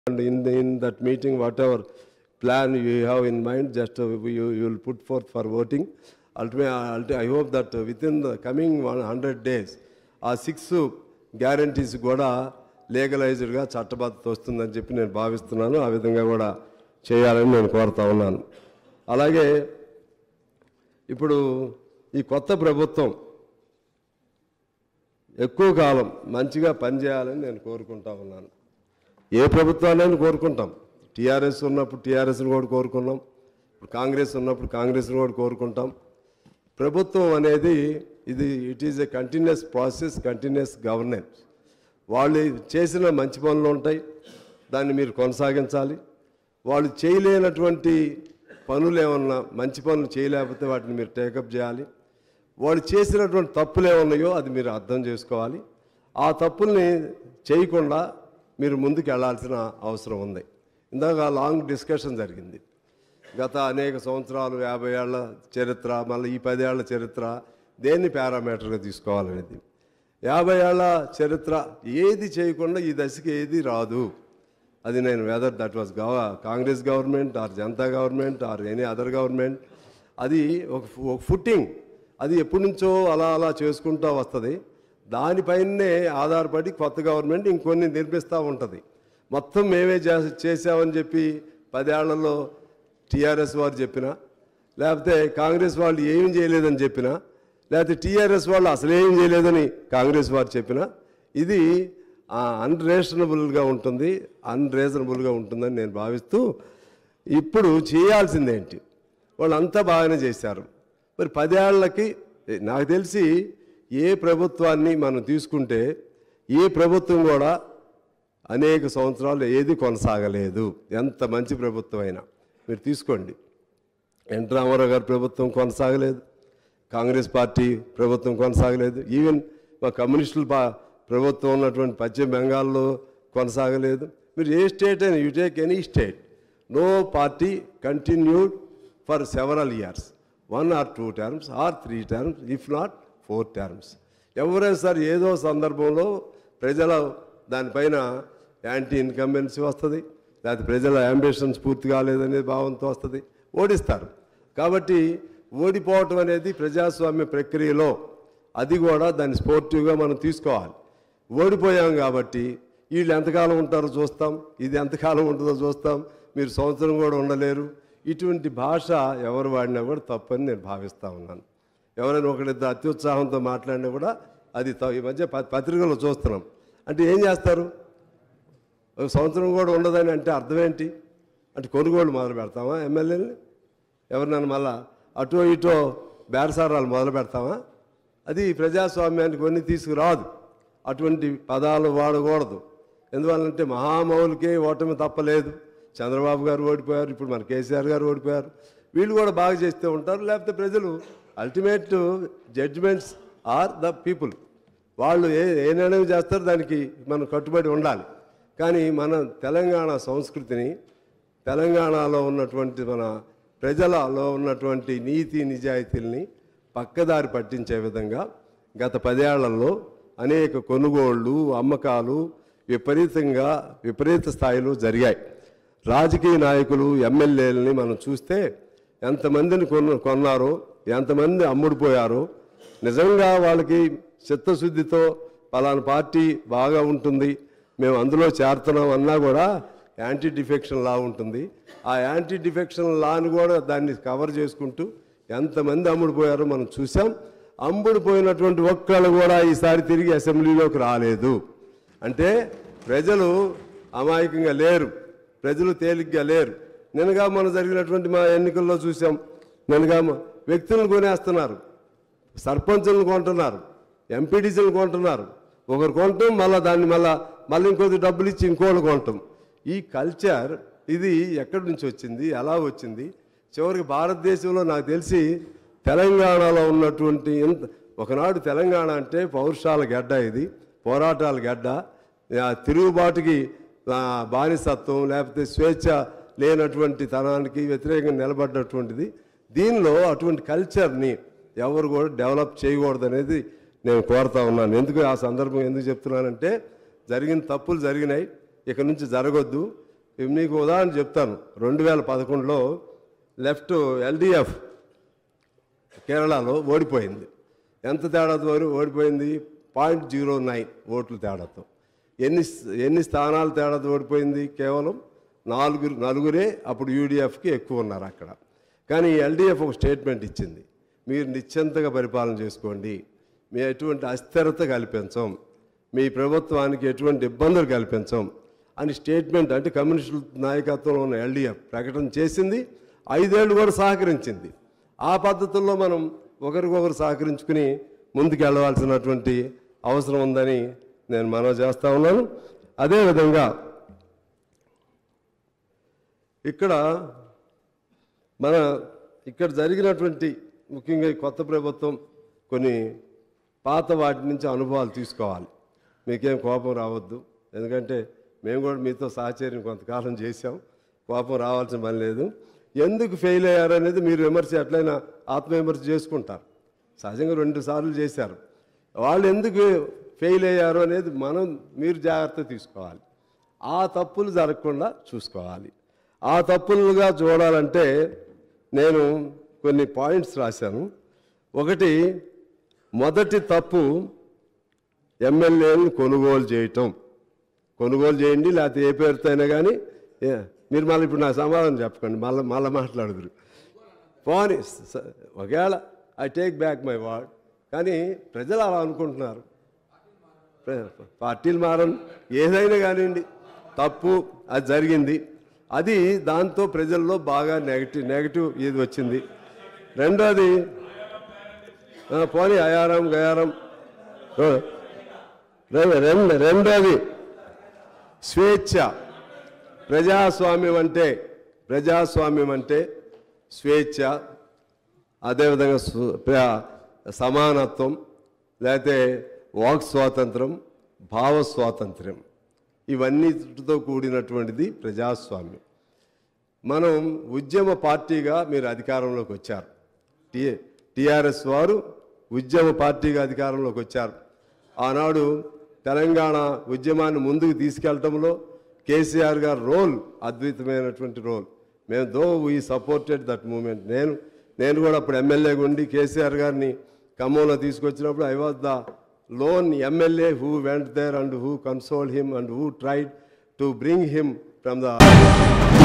and in, in that meeting, whatever plan you have in mind, just uh, you, you will put forth for voting. Ultimately, I hope that uh, within the coming 100 days, ఆ six guarantees కూడా లీగలైజ్డ్గా చట్టబద్ధత వస్తుందని చెప్పి నేను భావిస్తున్నాను ఆ విధంగా కూడా చేయాలని నేను కోరుతా ఉన్నాను అలాగే ఇప్పుడు ఈ కొత్త ప్రభుత్వం ఎక్కువ కాలం మంచిగా పనిచేయాలని నేను కోరుకుంటా ఉన్నాను ఏ ప్రభుత్వాన్ని కోరుకుంటాం టీఆర్ఎస్ ఉన్నప్పుడు టీఆర్ఎస్ని కూడా కోరుకున్నాం ఇప్పుడు కాంగ్రెస్ ఉన్నప్పుడు కాంగ్రెస్ని కూడా కోరుకుంటాం ప్రభుత్వం అనేది ఇది it is a continuous process continuous governance వాళ్ళు చేసిన మంచి పనులు ఉంటాయి దాన్ని మీరు కొనసాగించాలి వాళ్ళు చేయలేనటువంటి పనులు ఏమన్నా మంచి పనులు చేయలేకపోతే వాటిని మీరు టేకప్ చేయాలి వాళ్ళు చేసినటువంటి తప్పులు ఏమున్నాయో అది మీరు అర్థం చేసుకోవాలి ఆ తప్పుల్ని చేయకుండా మీరు ముందుకు వెళ్ళాల్సిన అవసరం ఉంది ఇందాక లాంగ్ డిస్కషన్ జరిగింది గత అనేక సంవత్సరాలు యాభై ఏళ్ల చరిత్ర మళ్ళీ ఈ పదేళ్ల చరిత్ర దేన్ని పారామీటర్గా తీసుకోవాలనేది యాభై ఏళ్ల చరిత్ర ఏది చేయకుండా ఈ దశకి ఏది రాదు అది నేను weather that was gov Congress government or Janata government or any other government అది ఒక ఫు- ఒక ఫుట్టింగ్ అది ఎప్పటి నుంచో అలా అలా చేసుకుంటూ వస్తుంది దానిపైనే ఆధారపడి కొత్త గవర్నమెంట్ ఇంకొన్ని నిర్మిస్తూ ఉంటుంది మొత్తం మేమే చేస- చేసామని చెప్పి పదేళ్లలో టీఆర్ఎస్ వారు చెప్పినా లేకపోతే కాంగ్రెస్ వాళ్ళు ఏమీ చేయలేదని చెప్పినా లేకపోతే టీఆర్ఎస్ వాళ్ళు అసలు ఏం చేయలేదని కాంగ్రెస్ వారు చెప్పినా ఇది అన్రీజనబుల్గా ఉంటుంది అన్రీజనబుల్గా ఉంటుందని నేను భావిస్తూ ఇప్పుడు చేయాల్సిందేంటి వాళ్ళంతా బాగానే చేశారు మరి పదేళ్లకి నాకు తెలిసి ఏ ప్రభుత్వాన్ని మనం తీసుకుంటే ఏ ప్రభుత్వం కూడా అనేక సంవత్సరాలు ఏది కొనసాగలేదు ఎంత మంచి ప్రభుత్వం అయినా మీరు తీసుకోండి ఎన్ రామారావు గారి ప్రభుత్వం కొనసాగలేదు కాంగ్రెస్ పార్టీ ప్రభుత్వం కొనసాగలేదు ఈవెన్ మా కమ్యూనిస్టుల పా ప్రభుత్వం ఉన్నటువంటి పశ్చిమ బెంగాల్లో కొనసాగలేదు మీరు ఏ స్టేట్ అయినా you take any state no party continued for several years one or two terms or three terms if not four terms ఎవరైనా సరే ఏదో సందర్భంలో ప్రజల దానిపైన యాంటీ ఇన్కంబెన్సీ వస్తుంది లేకపోతే ప్రజల అంబిషన్స్ పూర్తి కాలేదనే భావంతో వస్తుంది ఓడిస్తారు కాబట్టి ఓడిపోవటం అనేది ప్రజాస్వామ్య ప్రక్రియలో అది కూడా దాన్ని స్పోర్టివ్గా మనం తీసుకోవాలి ఓడిపోయాం కాబట్టి వీళ్ళు ఎంతకాలం ఉంటారో చూస్తాం ఇది ఎంతకాలం ఉంటుందో చూస్తాం మీరు సంవత్సరం కూడా ఉండలేరు ఇటువంటి భాష ఎవరు వాడినా కూడా తప్పని నేను భావిస్తూ ఉన్నాను ఎవరైనా ఒకరిద్దరు అత్యుత్సాహంతో మాట్లాడినా కూడా అది త- ఈ మధ్య ప- పత్రికల్లో చూస్తున్నాం అంటే ఏం చేస్తారు ఒక సంవత్సరం కూడా ఉండదని అంటే అర్థం ఏంటి అంటే కొనుగోలు మొదలు పెడతామా ఎమ్మెల్యేని ఎవరినైనా మళ్ళా అటో ఇటో బేరసారాలు మొదలు పెడతామా అది ప్రజాస్వామ్యానికి కొన్ని తీసుకురాదు అటువంటి పదాలు వాడకూడదు ఎందువల్లంటే మహామౌలికే ఓటమి తప్పలేదు చంద్రబాబు గారు ఓడిపోయారు ఇప్పుడు మన కేసీఆర్ గారు ఓడిపోయారు వీళ్ళు కూడా బాగా చేస్తూ ఉంటారు లేకపోతే ప్రజలు ultimate judgements are the people వాళ్ళు ఏ ఏ నిర్ణయం చేస్తారో దానికి మనం కట్టుబడి ఉండాలి కానీ మన తెలంగాణ సంస్కృతిని తెలంగాణలో ఉన్నటువంటి మన ప్రజలలో ఉన్నటువంటి నీతి నిజాయితీల్ని పక్కదారి పట్టించే విధంగా గత పదేళ్లలో అనేక కొనుగోళ్ళు అమ్మకాలు విపరీతంగా విపరీత స్థాయిలో జరిగాయి రాజకీయ నాయకులు ఎమ్మెల్యేలని మనం చూస్తే ఎంతమందిని కొన్న కొన్నారో ఎంతమంది అమ్ముడుపోయారో నిజంగా వాళ్ళకి చిత్తశుద్ధితో పలానా పార్టీ బాగా ఉంటుంది మేము అందులో చేరుతున్నాం అన్నా కూడా యాంటీ డిఫెక్షన్ లా ఉంటుంది ఆ యాంటీ డిఫెక్షన్ లాని కూడా దాన్ని కవర్ చేసుకుంటూ ఎంతమంది అమ్ముడుపోయారో మనం చూసాం అమ్ముడుపోయినటువంటి ఒక్కళ్ళు కూడా ఈసారి తిరిగి అసెంబ్లీలోకి రాలేదు అంటే ప్రజలు అమాయకంగా లేరు ప్రజలు తేలిగ్గా లేరు నిన్నగా మన జరిగినటువంటి మా ఎన్నికల్లో చూసాం నిన్నగా మ- వ్యక్తులను కొనేస్తున్నారు సర్పంచులను కొంటున్నారు ఎంపీటీసీలను కొంటున్నారు ఒకరు కొంటాం మళ్ళీ దాన్ని మళ్ళా మళ్ళీ ఇంకొద్ది డబ్బులు ఇచ్చి ఇంకోళ్ళు కొంటాం ఈ కల్చర్ ఇది ఎక్కడి నుంచి వచ్చింది ఎలా వచ్చింది చివరికి భారతదేశంలో నాకు తెలిసి తెలంగాణలో ఉన్నటువంటి ఎంత ఒకనాడు తెలంగాణ అంటే పౌరుషాల గడ్డ ఇది పోరాటాల గడ్డ ఆ తిరుగుబాటుకి ఆ, బానిసత్వం లేకపోతే స్వేచ్ఛ లేనటువంటి తనానికి వ్యతిరేకంగా నిలబడినటువంటిది దీనిలో అటువంటి కల్చర్ని ఎవరు కూడా డెవలప్ చేయకూడదు అనేది నేను కోరుతా ఉన్నాను ఎందుకు ఆ సందర్భం ఎందుకు చెప్తున్నానంటే జరిగిన తప్పులు జరిగినాయి ఇక నుంచి జరగొద్దు ఇవి మీకు ఉదాహరణ చెప్తాను రెండు వేల పదకొండులో లెఫ్ట్ ఎల్డిఎఫ్ కేరళలో ఓడిపోయింది ఎంత తేడాతో ఓడి- ఓడిపోయింది పాయింట్ జీరో నైన్ ఓట్ల తేడాతో ఎన్ని ఎన్ని స్థానాలు తేడాతో ఓడిపోయింది కేవలం నాలుగురు నలుగురే అప్పుడు యూడిఎఫ్కి ఎక్కువ ఉన్నారు అక్కడ కానీ ఎల్డిఎఫ్ ఒక స్టేట్మెంట్ ఇచ్చింది మీరు నిశ్చింతగా పరిపాలన చేసుకోండి మీ ఎటువంటి అస్థిరత కల్పించం మీ ప్రభుత్వానికి ఎటువంటి ఇబ్బందులు కల్పించం అని స్టేట్మెంట్ అంటే కమ్యూనిస్టుల నాయకత్వంలో ఉన్న ఎల్డిఎఫ్ ప్రకటన చేసింది ఐదేళ్లు కూడా సహకరించింది ఆ పద్ధతుల్లో మనం ఒకరికొకరు సహకరించుకుని ముందుకు వెళ్ళవలసినటువంటి అవసరం ఉందని నేను మనవి చేస్తా ఉన్నాను అదేవిధంగా ఇక్కడ మన ఇక్కడ జరిగినటువంటి ముఖ్యంగా ఈ కొత్త ప్రభుత్వం కొన్ని పాత వాటి నుంచి అనుభవాలు తీసుకోవాలి మీకేం కోపం రావద్దు ఎందుకంటే మేము కూడా మీతో సహచర్యం కొంతకాలం చేశాం కోపం రావాల్సిన పని లేదు ఎందుకు ఫెయిల్ అయ్యారు అనేది మీరు విమర్శ ఎట్లయినా ఆత్మవిమర్శ చేసుకుంటారు సహజంగా రెండు సార్లు చేశారు వాళ్ళు ఎందుకు ఫెయిల్ అయ్యారు అనేది మనం మీరు జాగ్రత్త తీసుకోవాలి ఆ తప్పులు జరగకుండా చూసుకోవాలి ఆ తప్పులుగా చూడాలంటే నేను కొన్ని పాయింట్స్ రాశాను ఒకటి మొదటి తప్పు ఎమ్మెల్యేలను కొనుగోలు చేయటం కొనుగోలు చేయండి లేకపోతే ఏ పేరుతో అయినా కానీ ఏ, మీరు మళ్ళీ ఇప్పుడు నా సమాధానం చెప్పకండి మళ్ళీ మళ్ళీ మాట్లాడుదురు పోనీ స- ఒకవేళ I take back my word కానీ ప్రజలు అలా అనుకుంటున్నారు ప్ర- పార్టీలు మారను ఏదైనా కానివ్వండి తప్పు అది జరిగింది అది దాంతో ప్రజల్లో బాగా నెగటివ్ నెగటివ్ ఇది వచ్చింది రెండోది ఆ, పోనీ అయారం గయారం ఆ, రెం- రెం- రెండోది స్వేచ్ఛ ప్రజాస్వామ్యం అంటే ప్రజాస్వామ్యం అంటే స్వేచ్ఛ అదేవిధంగా సు- ప్ర- సమానత్వం లేకపోతే వాక్ స్వాతంత్రం భావ స్వాతంత్ర్యం ఇవన్నిటితో కూడినటువంటిది ప్రజాస్వామ్యం మనం ఉద్యమ పార్టీగా మీరు అధికారంలోకి వచ్చారు టి టిఆర్ఎస్ వారు ఉద్యమ పార్టీగా అధికారంలోకి వచ్చారు ఆనాడు తెలంగాణ ఉద్యమాన్ని ముందుకు తీసుకెళ్లటంలో కేసీఆర్ గారి రోల్ అద్భుతమైనటువంటి రోల్ మేము though we supported that moment నేను నేను కూడా అప్పుడు ఎమ్మెల్యేగా ఉండి కేసీఆర్ గారిని ఖమ్మంలో తీసుకొచ్చినప్పుడు I was the lone MLA who went there and who console him and who tried to bring him from the